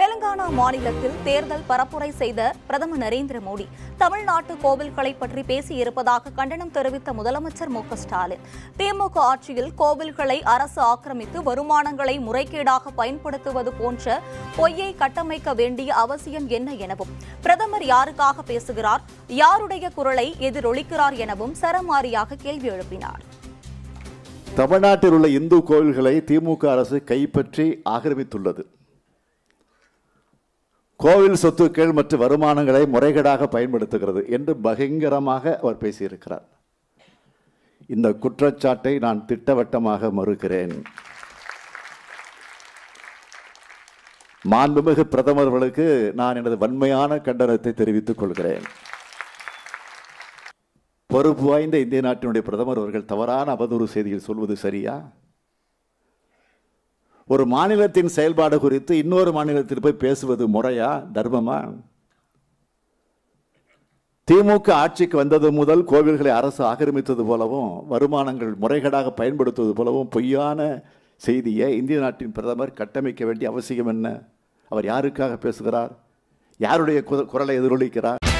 தெலுங்கானா மாநிலத்தில் தேர்தல் பரப்புரை செய்த பிரதமர் நரேந்திர மோடி தமிழ்நாட்டு கோவில்களை பற்றி பேசியிருப்பதாக கண்டனம் தெரிவித்த முதலமைச்சர் மு க ஸ்டாலின் திமுக ஆட்சியில் கோவில்களை அரசு ஆக்கிரமித்து வருமானங்களை முறைகேடாக பயன்படுத்துவது போன்ற பொய்யை கட்டமைக்க வேண்டிய அவசியம் என்ன எனவும் பிரதமர் யாருக்காக பேசுகிறார் யாருடைய குரலை எதிரொலிக்கிறார் எனவும் சரமாரியாக கேள்வி எழுப்பினார் தமிழ்நாட்டில் உள்ள இந்து கோவில்களை திமுக அரசு கைப்பற்றி ஆக்கிரமித்துள்ளது கோவில் சொத்துக்கள் மற்றும் வருமானங்களை முறைகேடாக பயன்படுத்துகிறது என்று பகிங்கரமாக அவர் பேசியிருக்கிறார் இந்த குற்றச்சாட்டை நான் திட்டவட்டமாக மறுக்கிறேன் மாண்புமிகு பிரதமர்களுக்கு நான் எனது வன்மையான கண்டனத்தை தெரிவித்துக் கொள்கிறேன் பொறுப்பு வாய்ந்த இந்திய நாட்டினுடைய பிரதமர் அவர்கள் தவறான அவதூறு செய்தியில் சொல்வது சரியா ஒரு மாநிலத்தின் செயல்பாடு குறித்து இன்னொரு மாநிலத்தில் போய் பேசுவது முறையா தர்மமா திமுக ஆட்சிக்கு வந்தது முதல் கோவில்களை அரசு ஆக்கிரமித்தது போலவும் வருமானங்கள் முறைகேடாக பயன்படுத்துவது போலவும் பொய்யான செய்தியை இந்திய நாட்டின் பிரதமர் கட்டமைக்க வேண்டிய அவசியம் என்ன அவர் யாருக்காக பேசுகிறார் யாருடைய கு- குரலை எதிரொலிக்கிறார்